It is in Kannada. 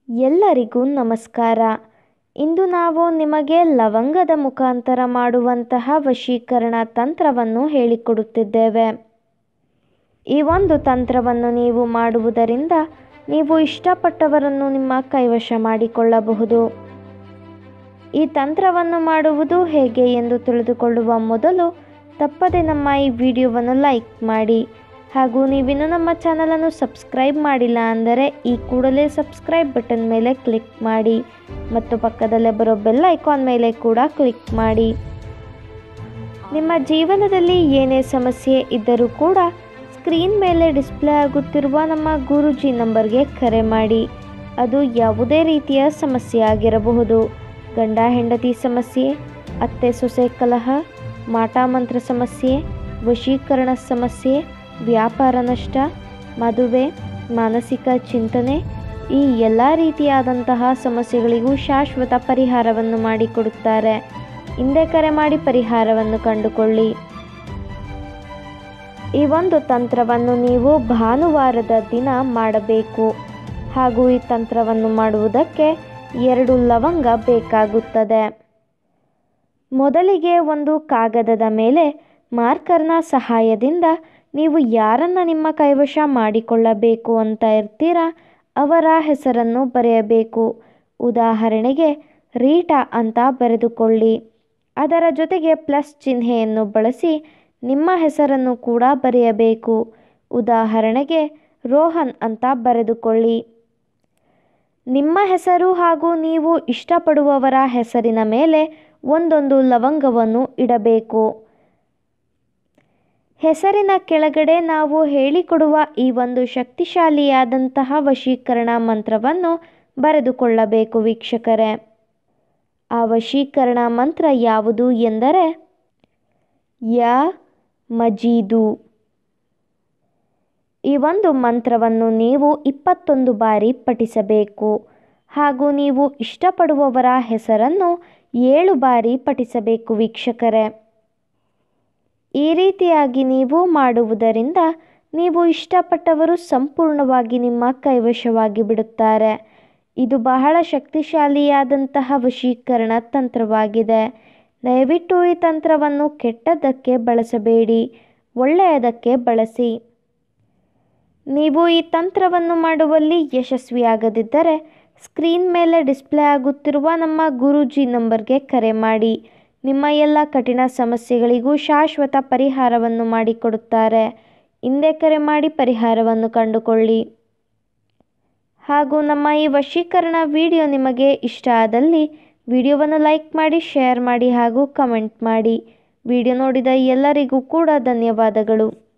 ಎಲ್ಲರಿಗೂ ನಮಸ್ಕಾರ ಇಂದು ನಾವು ನಿಮಗೆ ಲವಂಗದ ಮುಖಾಂತರ ಮಾಡುವಂತಹ ವಶೀಕರಣ ತಂತ್ರವನ್ನು ಹೇಳಿಕೊಡುತ್ತಿದ್ದೇವೆ ಈ ಒಂದು ತಂತ್ರವನ್ನು ನೀವು ಮಾಡುವುದರಿಂದ ನೀವು ಇಷ್ಟಪಟ್ಟವರನ್ನು ನಿಮ್ಮ ಕೈವಶ ಮಾಡಿಕೊಳ್ಳಬಹುದು ಈ ತಂತ್ರವನ್ನು ಮಾಡುವುದು ಹೇಗೆ ಎಂದು ತಿಳಿದುಕೊಳ್ಳುವ ಮೊದಲು ತಪ್ಪದೆ ನಮ್ಮ ಈ ವಿಡಿಯೋವನ್ನು ಲೈಕ್ ಮಾಡಿ ಹಾಗೂ ನೀವಿನ್ನೂ ನಮ್ಮ ಚಾನಲನ್ನು ಸಬ್ಸ್ಕ್ರೈಬ್ ಮಾಡಿಲ್ಲ ಅಂದರೆ ಈ ಕೂಡಲೇ ಸಬ್ಸ್ಕ್ರೈಬ್ ಬಟನ್ ಮೇಲೆ ಕ್ಲಿಕ್ ಮಾಡಿ ಮತ್ತು ಪಕ್ಕದಲ್ಲೇ ಬರೋ ಬೆಲ್ ಐಕಾನ್ ಮೇಲೆ ಕೂಡ ಕ್ಲಿಕ್ ಮಾಡಿ ನಿಮ್ಮ ಜೀವನದಲ್ಲಿ ಏನೇ ಸಮಸ್ಯೆ ಇದ್ದರೂ ಕೂಡ ಸ್ಕ್ರೀನ್ ಮೇಲೆ ಡಿಸ್ಪ್ಲೇ ಆಗುತ್ತಿರುವ ನಮ್ಮ ಗುರೂಜಿ ನಂಬರ್ಗೆ ಕರೆ ಮಾಡಿ ಅದು ಯಾವುದೇ ರೀತಿಯ ಸಮಸ್ಯೆ ಆಗಿರಬಹುದು ಗಂಡ ಹೆಂಡತಿ ಸಮಸ್ಯೆ ಅತ್ತೆ ಸೊಸೆ ಕಲಹ ಮಾಟಮಂತ್ರ ಸಮಸ್ಯೆ ವಶೀಕರಣ ಸಮಸ್ಯೆ ವ್ಯಾಪಾರ ನಷ್ಟ ಮದುವೆ ಮಾನಸಿಕ ಚಿಂತನೆ ಈ ಎಲ್ಲ ರೀತಿಯಾದಂತಹ ಸಮಸ್ಯೆಗಳಿಗೂ ಶಾಶ್ವತ ಪರಿಹಾರವನ್ನು ಮಾಡಿಕೊಡುತ್ತಾರೆ ಹಿಂದೆ ಕರೆ ಮಾಡಿ ಪರಿಹಾರವನ್ನು ಕಂಡುಕೊಳ್ಳಿ ಈ ಒಂದು ತಂತ್ರವನ್ನು ನೀವು ಭಾನುವಾರದ ದಿನ ಮಾಡಬೇಕು ಹಾಗೂ ಈ ತಂತ್ರವನ್ನು ಮಾಡುವುದಕ್ಕೆ ಎರಡು ಲವಂಗ ಬೇಕಾಗುತ್ತದೆ ಮೊದಲಿಗೆ ಒಂದು ಕಾಗದದ ಮೇಲೆ ಮಾರ್ಕರ್ನ ಸಹಾಯದಿಂದ ನೀವು ಯಾರನ್ನು ನಿಮ್ಮ ಕೈವಶ ಮಾಡಿಕೊಳ್ಳಬೇಕು ಅಂತ ಇರ್ತೀರಾ ಅವರ ಹೆಸರನ್ನು ಬರೆಯಬೇಕು ಉದಾಹರಣೆಗೆ ರೀಟಾ ಅಂತ ಬರೆದುಕೊಳ್ಳಿ ಅದರ ಜೊತೆಗೆ ಪ್ಲಸ್ ಚಿಹ್ನೆಯನ್ನು ಬಳಸಿ ನಿಮ್ಮ ಹೆಸರನ್ನು ಕೂಡ ಬರೆಯಬೇಕು ಉದಾಹರಣೆಗೆ ರೋಹನ್ ಅಂತ ಬರೆದುಕೊಳ್ಳಿ ನಿಮ್ಮ ಹೆಸರು ಹಾಗೂ ನೀವು ಇಷ್ಟಪಡುವವರ ಹೆಸರಿನ ಮೇಲೆ ಒಂದೊಂದು ಲವಂಗವನ್ನು ಇಡಬೇಕು ಹೆಸರಿನ ಕೆಳಗಡೆ ನಾವು ಹೇಳಿಕೊಡುವ ಈ ಒಂದು ಶಕ್ತಿಶಾಲಿಯಾದಂತಹ ವಶೀಕರಣ ಮಂತ್ರವನ್ನು ಬರೆದುಕೊಳ್ಳಬೇಕು ವೀಕ್ಷಕರೇ ಆ ವಶೀಕರಣ ಮಂತ್ರ ಯಾವುದು ಎಂದರೆ ಯ ಮಜೀದು ಈ ಒಂದು ಮಂತ್ರವನ್ನು ನೀವು ಇಪ್ಪತ್ತೊಂದು ಬಾರಿ ಪಠಿಸಬೇಕು ಹಾಗೂ ನೀವು ಇಷ್ಟಪಡುವವರ ಹೆಸರನ್ನು ಏಳು ಬಾರಿ ಪಠಿಸಬೇಕು ವೀಕ್ಷಕರೇ ಈ ರೀತಿಯಾಗಿ ನೀವು ಮಾಡುವುದರಿಂದ ನೀವು ಇಷ್ಟಪಟ್ಟವರು ಸಂಪೂರ್ಣವಾಗಿ ನಿಮ್ಮ ಕೈವಶವಾಗಿ ಬಿಡುತ್ತಾರೆ ಇದು ಬಹಳ ಶಕ್ತಿಶಾಲಿಯಾದಂತಹ ವಶೀಕರಣ ತಂತ್ರವಾಗಿದೆ ದಯವಿಟ್ಟು ಈ ತಂತ್ರವನ್ನು ಕೆಟ್ಟದ್ದಕ್ಕೆ ಬಳಸಬೇಡಿ ಒಳ್ಳೆಯದಕ್ಕೆ ಬಳಸಿ ನೀವು ಈ ತಂತ್ರವನ್ನು ಮಾಡುವಲ್ಲಿ ಯಶಸ್ವಿಯಾಗದಿದ್ದರೆ ಸ್ಕ್ರೀನ್ ಮೇಲೆ ಡಿಸ್ಪ್ಲೇ ಆಗುತ್ತಿರುವ ನಮ್ಮ ಗುರೂಜಿ ನಂಬರ್ಗೆ ಕರೆ ಮಾಡಿ ನಿಮ್ಮ ಎಲ್ಲ ಕಠಿಣ ಸಮಸ್ಯೆಗಳಿಗೂ ಶಾಶ್ವತ ಪರಿಹಾರವನ್ನು ಮಾಡಿಕೊಡುತ್ತಾರೆ ಹಿಂದೆ ಕರೆ ಮಾಡಿ ಪರಿಹಾರವನ್ನು ಕಂಡುಕೊಳ್ಳಿ ಹಾಗೂ ನಮ್ಮ ಈ ವಶೀಕರಣ ವಿಡಿಯೋ ನಿಮಗೆ ಇಷ್ಟ ಆದಲ್ಲಿ ವಿಡಿಯೋವನ್ನು ಲೈಕ್ ಮಾಡಿ ಶೇರ್ ಮಾಡಿ ಹಾಗೂ ಕಮೆಂಟ್ ಮಾಡಿ ವಿಡಿಯೋ ನೋಡಿದ ಎಲ್ಲರಿಗೂ ಕೂಡ ಧನ್ಯವಾದಗಳು